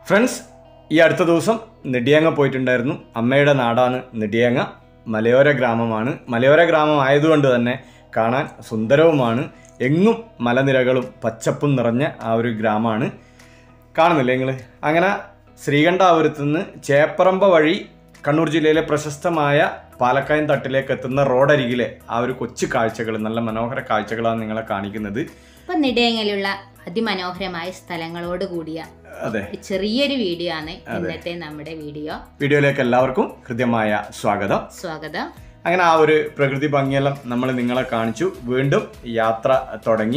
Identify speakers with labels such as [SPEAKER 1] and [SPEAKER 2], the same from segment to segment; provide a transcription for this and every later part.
[SPEAKER 1] Friends ഈ അടുത്ത ദിവസം നെടിയാങ്ങ പോയിട്ടുണ്ടായിരുന്നു അമ്മയുടെ നാടാണ് നെടിയാങ്ങ മലയോര ഗ്രാമമാണ് മലയോര ഗ്രാമം ആയതുകൊണ്ട് തന്നെ കാണാൻ സുന്ദരവുമാണ് എങ്ങും മലനിരകളും പച്ചപ്പും നിറഞ്ഞ ആ ഒരു ഗ്രാമമാണ് കാണുന്നില്ലേ നിങ്ങൾ അങ്ങനെ ശ്രീകണ്ഠാപുരത്ത് നിന്ന് ചേപ്പറമ്പ വഴി കണ്ണൂർ ജില്ലയിലെ പ്രശസ്തമായ പാലക്കായൻ തട്ടിലേക്ക് എത്തുന്ന റോഡരികിലെ ആ ഒരു കൊച്ചു കാഴ്ചകൾ നല്ല മനോഹര കാഴ്ചകളാണ് നിങ്ങളെ കാണിക്കുന്നത്
[SPEAKER 2] ഇപ്പൊ നെടിയങ്ങലുള്ള അതിമനോഹരമായ സ്ഥലങ്ങളോട് കൂടിയ
[SPEAKER 1] അതെ
[SPEAKER 2] ചെറിയൊരു വീഡിയോ ആണ് ഇന്നത്തെ നമ്മുടെ വീഡിയോ
[SPEAKER 1] വീഡിയോയിലേക്ക് എല്ലാവർക്കും ഹൃദ്യമായ സ്വാഗതം
[SPEAKER 2] സ്വാഗതം
[SPEAKER 1] അങ്ങനെ ആ ഒരു പ്രകൃതി ഭംഗിയെല്ലാം നമ്മൾ നിങ്ങളെ കാണിച്ചു വീണ്ടും യാത്ര തുടങ്ങി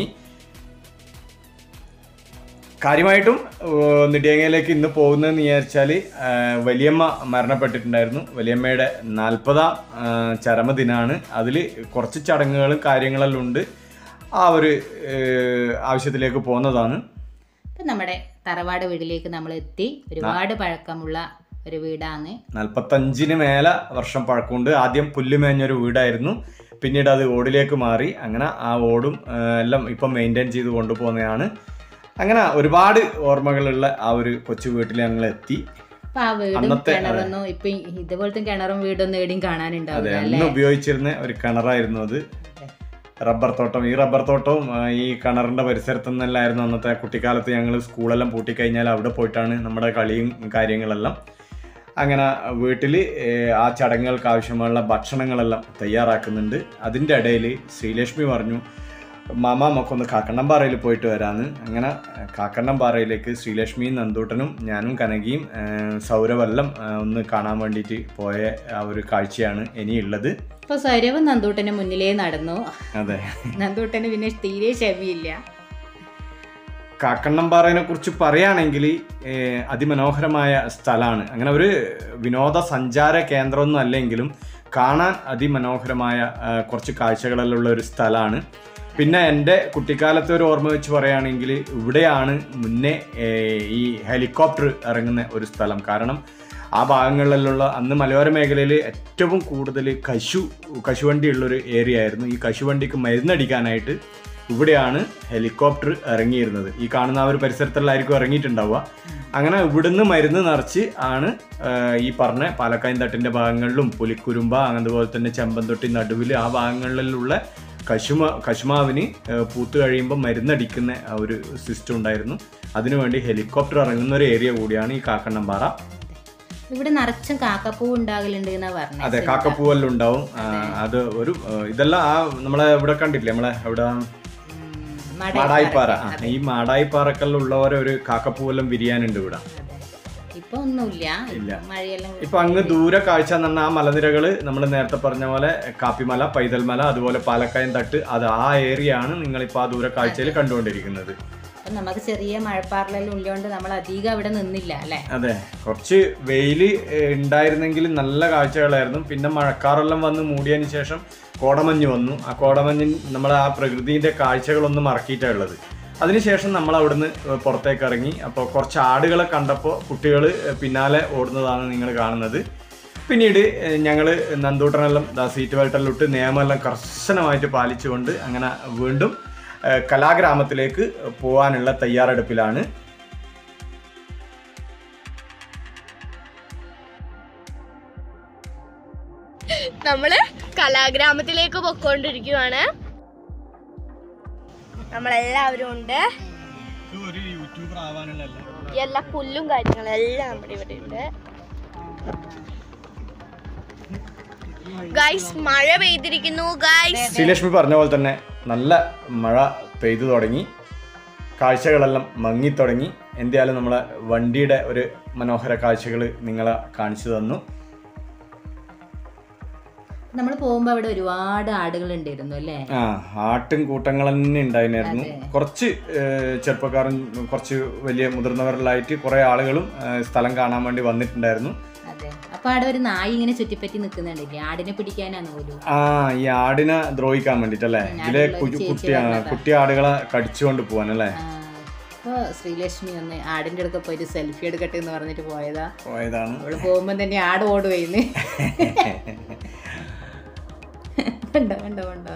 [SPEAKER 1] കാര്യമായിട്ടും ഏർ, നെടിയങ്ങയിലേക്ക് ഇന്ന് പോകുന്നതെന്ന് വിചാരിച്ചാൽ വലിയമ്മ മരണപ്പെട്ടിട്ടുണ്ടായിരുന്നു വലിയമ്മയുടെ നാൽപ്പതാം ചരമദിനാണ് അതിൽ കുറച്ച് ചടങ്ങുകളും കാര്യങ്ങളെല്ലാം ഉണ്ട് ആ ഒരു ഏർ, ആവശ്യത്തിലേക്ക് പോകുന്നതാണ്
[SPEAKER 2] ഇപ്പൊ നമ്മുടെ തറവാട് വീട്ടിലേക്ക് നമ്മൾ എത്തി ഒരുപാട് പഴക്കമുള്ള ഒരു വീടാണ്
[SPEAKER 1] നാൽപ്പത്തഞ്ചിന് മേലെ വർഷം പഴക്കമുണ്ട് ആദ്യം പുല്ലുമേഞ്ഞൊരു വീടായിരുന്നു പിന്നീട് അത് ഓടിലേക്ക് മാറി അങ്ങനെ ആ ഓടും ആ, എല്ലാം ഇപ്പം മെയിൻറ്റെയിൻ ചെയ്ത് കൊണ്ടുപോകുന്നതാണ് അങ്ങനെ ഒരുപാട് ഓർമ്മകളുള്ള ആ ഒരു കൊച്ചു വീട്ടിൽ ഞങ്ങൾ എത്തി
[SPEAKER 2] അപ്പൊ ആ വീടും
[SPEAKER 1] അന്നത്തെ,
[SPEAKER 2] കിണറൊന്നും ഇപ്പൊ ഇതുപോലത്തെ കിണറും വീടൊന്നും എവിടെയും
[SPEAKER 1] അതെ
[SPEAKER 2] കാണാനുണ്ടാവില്ല
[SPEAKER 1] അന്ന് ഉപയോഗിച്ചിരുന്ന ഒരു കിണറായിരുന്നു അത് റബ്ബർ തോട്ടം ഈ റബ്ബർ തോട്ടവും ആ, ഈ കിണറിന്റെ പരിസരത്തു നിന്നെല്ലായിരുന്നു അന്നത്തെ കുട്ടിക്കാലത്ത് ഞങ്ങൾ സ്കൂളെല്ലാം പൂട്ടിക്കഴിഞ്ഞാൽ അവിടെ പോയിട്ടാണ് നമ്മുടെ കളിയും കാര്യങ്ങളെല്ലാം അങ്ങനെ വീട്ടിൽ ആ ചടങ്ങുകൾക്ക് ആവശ്യമുള്ള ഭക്ഷണങ്ങളെല്ലാം തയ്യാറാക്കുന്നുണ്ട് അതിൻ്റെ ഇടയിൽ ശ്രീലക്ഷ്മി പറഞ്ഞു മാമ നമുക്കൊന്ന് കാക്കണ്ണംപാറയിൽ പോയിട്ട് വരാമെന്ന് അങ്ങനെ കാക്കണ്ണംപാറയിലേക്ക് ശ്രീലക്ഷ്മിയും നന്ദൂട്ടനും ഞാനും കനകിയും ആ, സൗരവെല്ലാം ആ, ഒന്ന് കാണാൻ വേണ്ടിയിട്ട് പോയ ആ ഒരു കാഴ്ചയാണ് ഇനിയുള്ളത്
[SPEAKER 2] ഇപ്പൊ സ്വരവും നന്ദൂട്ടന് മുന്നിലേ നടന്നു
[SPEAKER 1] അതെ
[SPEAKER 2] നന്ദൂട്ടന് പിന്നെ തീരെ ക്ഷമയില്ല
[SPEAKER 1] കാക്കണ്ണംപാറയെ കുറിച്ച് പറയുകയാണെങ്കിൽ ഏഹ്, അതിമനോഹരമായ സ്ഥലമാണ് അങ്ങനെ ഒരു വിനോദസഞ്ചാര കേന്ദ്രമൊന്നും അല്ലെങ്കിലും കാണാൻ അതിമനോഹരമായ ആ, കുറച്ച് കാഴ്ചകളെല്ലാം ഉള്ള ഒരു സ്ഥലമാണ് പിന്നെ എൻ്റെ കുട്ടിക്കാലത്തെ ഒരു ഓർമ്മ വെച്ച് പറയുകയാണെങ്കിൽ ഇവിടെയാണ് മുന്നേ ഏഹ്, ഈ ഹെലികോപ്റ്റർ ഇറങ്ങുന്ന ഒരു സ്ഥലം കാരണം ആ ഭാഗങ്ങളിലുള്ള അന്ന് മലയോര മേഖലയിൽ ഏറ്റവും കൂടുതൽ കശു കശുവണ്ടിയുള്ളൊരു ഏരിയ ആയിരുന്നു ഈ കശുവണ്ടിക്ക് മരുന്നടിക്കാനായിട്ട് ഇവിടെയാണ് ഹെലികോപ്റ്റർ ഇറങ്ങിയിരുന്നത് ഈ കാണുന്ന ആ ഒരു പരിസരത്തുള്ളായിരിക്കും ഇറങ്ങിയിട്ടുണ്ടാവുക അങ്ങനെ ഇവിടുന്ന് മരുന്ന് നിറച്ച് ആണ് ആ, ഈ പറഞ്ഞ പാലക്കായൻ തട്ടിൻ്റെ ഭാഗങ്ങളിലും പുലിക്കുരുമ്പ അതുപോലെ തന്നെ ചെമ്പന്തൊട്ടി നടുവിൽ ആ ഭാഗങ്ങളിലുള്ള കശുമ കശുമാവിന് ആ, പൂത്ത് കഴിയുമ്പോൾ മരുന്നടിക്കുന്ന ആ ഒരു സിസ്റ്റം ഉണ്ടായിരുന്നു അതിനുവേണ്ടി ഹെലികോപ്റ്റർ ഇറങ്ങുന്ന ഒരു ഏരിയ കൂടിയാണ് ഈ കാക്കണ്ണമ്പാറ
[SPEAKER 2] ഇവിടെ നിറച്ചും കാക്കപ്പൂ ഉണ്ടാകലുണ്ട് എന്നാ
[SPEAKER 1] അതെ
[SPEAKER 2] പറഞ്ഞത്
[SPEAKER 1] കാക്കപ്പൂവെല്ലാം ഉണ്ടാവും ആ, അത് ഒരു ആ, ഇതെല്ലാം ആ നമ്മളെ ഇവിടെ കണ്ടില്ലേ നമ്മളെ ഇവിടെ
[SPEAKER 2] ഉം, മട-
[SPEAKER 1] മാടായിപ്പാറ ആ, ഈ മാടായിപ്പാറക്കെല്ലാം ഉള്ളവരെ ഒരു കാക്കപ്പൂവെല്ലാം വിരിയാനുണ്ട് ഇവിടെ
[SPEAKER 2] അതെ. ഇപ്പൊ ഒന്നുമില്ല
[SPEAKER 1] ഇല്ല.
[SPEAKER 2] മഴയെല്ലാം
[SPEAKER 1] ഇപ്പൊ അങ്ങ് ദൂരെ കാഴ്ച എന്ന് പറഞ്ഞാൽ ആ മലനിരകള് നമ്മൾ നേരത്തെ പറഞ്ഞ പോലെ കാപ്പിമല പൈതൽമല അതുപോലെ പാലക്കായൻ തട്ട് അത് ആ ഏരിയ ആണ് നിങ്ങളിപ്പോ ആ ദൂരെ കാഴ്ചയിൽ കണ്ടുകൊണ്ടിരിക്കുന്നത്
[SPEAKER 2] അപ്പൊ നമുക്ക് ചെറിയ മഴപ്പാറലെല്ലാം ഉള്ളതുകൊണ്ട് നമ്മൾ അധികം അവിടെ നിന്നില്ല അല്ലെ
[SPEAKER 1] അതെ കുറച്ച് വെയില് ഏഹ്, ഉണ്ടായിരുന്നെങ്കിൽ നല്ല കാഴ്ചകളായിരുന്നു പിന്നെ മഴക്കാറെല്ലാം വന്ന് മൂടിയതിന് ശേഷം കോടമഞ്ഞ് വന്നു ആ കോടമഞ്ഞ് നമ്മളെ ആ പ്രകൃതിന്റെ കാഴ്ചകളൊന്നും മറക്കിയിട്ടാണ് ഉള്ളത് അതിനുശേഷം നമ്മൾ അവിടുന്ന് പുറത്തേക്ക് ഇറങ്ങി അപ്പോൾ കുറച്ച് ആടുകളെ കണ്ടപ്പോൾ കുട്ടികൾ പിന്നാലെ ഓടുന്നതാണ് നിങ്ങൾ കാണുന്നത് പിന്നീട് ഞങ്ങൾ നന്ദൂട്ടനെല്ലാം ദാ സീറ്റ് ബെൽറ്റെല്ലാം ഇട്ട് നിയമമെല്ലാം കർശനമായിട്ട് പാലിച്ചുകൊണ്ട് അങ്ങനെ വീണ്ടും ഏഹ്, കലാഗ്രാമത്തിലേക്ക് പോകാനുള്ള തയ്യാറെടുപ്പിലാണ്
[SPEAKER 3] നമ്മള് കലാഗ്രാമത്തിലേക്ക് പൊക്കോണ്ടിരിക്കുവാണ് നമ്മളെല്ലാവരും ഉണ്ട്
[SPEAKER 1] ഒരു യൂട്യൂബർ ആവാനുള്ള
[SPEAKER 3] എല്ലാ പുല്ലും കാര്യങ്ങളും എല്ലാം നമ്മുടെ ഇവിടെ ഉണ്ട് ഗൈസ് മഴ പെയ്തിരിക്കുന്നു ഗൈസ്
[SPEAKER 1] ശ്രീലക്ഷ്മി പറഞ്ഞ പോലെ തന്നെ നല്ല മഴ പെയ്തു തുടങ്ങി കാഴ്ചകളെല്ലാം മങ്ങി തുടങ്ങി എന്തായാലും നമ്മളെ വണ്ടിയുടെ ഒരു മനോഹര കാഴ്ചകൾ നിങ്ങളെ കാണിച്ചു തന്നു
[SPEAKER 2] നമ്മൾ പോകുമ്പോ അവിടെ ഒരുപാട് ആടുകൾ ഉണ്ടായിരുന്നു അല്ലേ
[SPEAKER 1] ആ ആട്ടും കൂട്ടങ്ങൾ തന്നെ ഉണ്ടായിരുന്നു കുറച്ച് ഏഹ്, ചെറുപ്പക്കാരും കുറച്ച് വലിയ മുതിർന്നവരിലായിട്ട് കുറേ ആളുകളും ഏഹ്, സ്ഥലം കാണാൻ വേണ്ടി വന്നിട്ടുണ്ടായിരുന്നു
[SPEAKER 2] അതെ അപ്പൊ അവിടെ ഒരു നായി ഇങ്ങനെ ചുറ്റിപ്പറ്റി നിൽക്കുന്നുണ്ടല്ലേ ആടിനെ പിടിക്കാനാണ് പോലും
[SPEAKER 1] ആ ഈ ആടിനെ ദ്രോഹിക്കാൻ വേണ്ടിട്ടല്ലേ ഇതിലെ
[SPEAKER 2] ആടുള്ള ഒരു
[SPEAKER 1] കു-
[SPEAKER 2] ചേച്ചി
[SPEAKER 1] കുട്ടി ആ,
[SPEAKER 2] വന്നതാ.
[SPEAKER 1] കുട്ടി ആടുകളെ കടിച്ചുകൊണ്ട് പോവാനല്ലേ
[SPEAKER 2] ആ, അപ്പൊ ശ്രീലക്ഷ്മി ഒന്ന് ആടിന്റെ അടുക്ക പോയിട്ട് സെൽഫി എടുക്കട്ടെ എന്ന് പറഞ്ഞിട്ട് പോയതാ
[SPEAKER 1] പോയതാണ്
[SPEAKER 2] അവള് പോകുമ്പോ തന്നെ ആട് ഓടുകയെന്ന് കണ്ടോ കണ്ടോ കണ്ടോ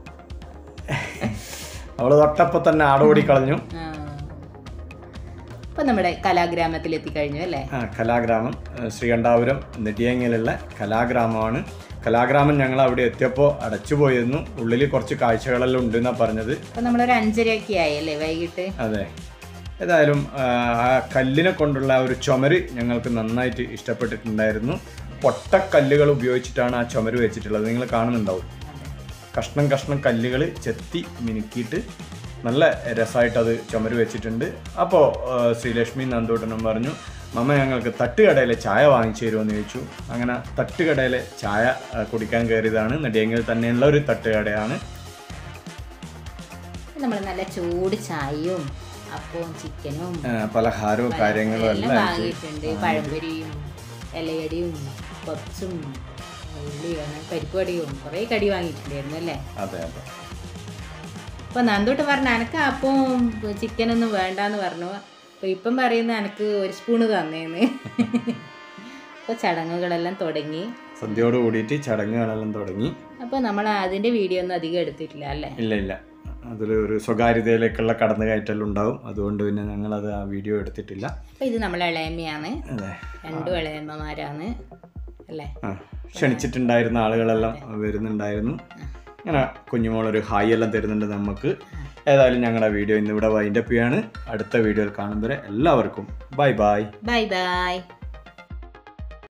[SPEAKER 1] അവള് തൊട്ടപ്പോ തന്നെ ആടോടി കളഞ്ഞു
[SPEAKER 2] ആ. ഇപ്പൊ നമ്മുടെ കലാഗ്രാമത്തിൽ എത്തിക്കഴിഞ്ഞു അല്ലേ
[SPEAKER 1] ആ കലാഗ്രാമം ആ, ശ്രീകണ്ഠാപുരം നെടിയങ്ങലുള്ള കലാഗ്രാമമാണ് കലാഗ്രാമം ഞങ്ങൾ അവിടെ എത്തിയപ്പോൾ അടച്ചുപോയിരുന്നു ഉള്ളിൽ കുറച്ച് കാഴ്ചകളെല്ലാം ഉണ്ടെന്നാണ് പറഞ്ഞത്
[SPEAKER 2] ഇപ്പൊ നമ്മളൊരു അഞ്ചരയൊക്കെ ആയി അല്ലേ വൈകിട്ട്
[SPEAKER 1] അതെ ഏതായാലും ആ, ആ കല്ലിനെ കൊണ്ടുള്ള ആ ഒരു ചുമര് ഞങ്ങൾക്ക് നന്നായിട്ട് ഇഷ്ടപ്പെട്ടിട്ടുണ്ടായിരുന്നു പൊട്ടക്കല്ലുകൾ ഉപയോഗിച്ചിട്ടാണ് ആ ചുമര് വെച്ചിട്ടുള്ളത് നിങ്ങൾ കാണുന്നുണ്ടാവും കഷ്ണം കഷ്ണം കല്ലുകൾ ചെത്തി മിനുക്കിയിട്ട് നല്ല രസമായിട്ട് അത് ചുമര് വെച്ചിട്ടുണ്ട് അപ്പോൾ ശ്രീലക്ഷ്മി നന്ദൂട്ടനും പറഞ്ഞു മമ്മ ഞങ്ങൾക്ക് തട്ടുകടയിലെ ചായ വാങ്ങിച്ചു തരുമെന്ന് ചോദിച്ചു അങ്ങനെ തട്ടുകടയിലെ ചായ ആ, കുടിക്കാൻ കയറിയതാണ് നെടിയങ്കിൽ തന്നെയുള്ള ഒരു തട്ടുകടയാണ്
[SPEAKER 2] നമ്മൾ നല്ല ചൂട് ചായയും അപ്പവും ചിക്കനും
[SPEAKER 1] ആ, പലഹാരവും കാര്യങ്ങളും
[SPEAKER 2] എല്ലാം
[SPEAKER 1] എല്ലാം
[SPEAKER 2] വാങ്ങിയിട്ടുണ്ട് പഴംപൊരിയും ഇലയടിയും പപ്സും ഉള്ളി അങ്ങനെ പരിപ്പ് കടിയും കുറേ കടി വാങ്ങിയിട്ടുണ്ടായിരുന്നു അല്ലേ
[SPEAKER 1] അതെ അതെ
[SPEAKER 2] അപ്പൊ നന്ദോട്ട് പറഞ്ഞ എനക്ക് അപ്പവും ചിക്കനൊന്നും വേണ്ടാന്ന് പറഞ്ഞു അപ്പൊ ഇപ്പം പറയുന്ന എനക്ക് ഒരു സ്പൂണ് തന്നേന്ന് അപ്പൊ ചടങ്ങുകളെല്ലാം തുടങ്ങി
[SPEAKER 1] സന്ധ്യയോട് കൂടിയിട്ട് ചടങ്ങുകളെല്ലാം തുടങ്ങി
[SPEAKER 2] അപ്പൊ നമ്മൾ അതിന്റെ വീഡിയോ ഒന്നും അധികം എടുത്തിട്ടില്ല അല്ലേ
[SPEAKER 1] ഇല്ല ഇല്ല അതിൽ ഒരു സ്വകാര്യതയിലേക്കുള്ള കടന്നുകയറ്റൽ ഉണ്ടാവും അതുകൊണ്ട് പിന്നെ ഞങ്ങളത് ആ വീഡിയോ എടുത്തിട്ടില്ല
[SPEAKER 2] അപ്പൊ ഇത് നമ്മളെ ഇളയമ്മയാണ്
[SPEAKER 1] അതെ
[SPEAKER 2] രണ്ടും ഇളയമ്മമാരാണ് അല്ലേ
[SPEAKER 1] ആ ക്ഷണിച്ചിട്ടുണ്ടായിരുന്ന ആളുകളെല്ലാം വരുന്നുണ്ടായിരുന്നു ഇങ്ങനെ കുഞ്ഞുമോളൊരു ഹായ് എല്ലാം തരുന്നുണ്ട് നമുക്ക് ഏതായാലും ഞങ്ങളുടെ വീഡിയോ ഇന്നിവിടെ വൈൻഡപ്പ് ചെയ്യാണ് അടുത്ത വീഡിയോയിൽ കാണും വരെ എല്ലാവർക്കും ബൈ ബൈ
[SPEAKER 2] ബൈ ബൈ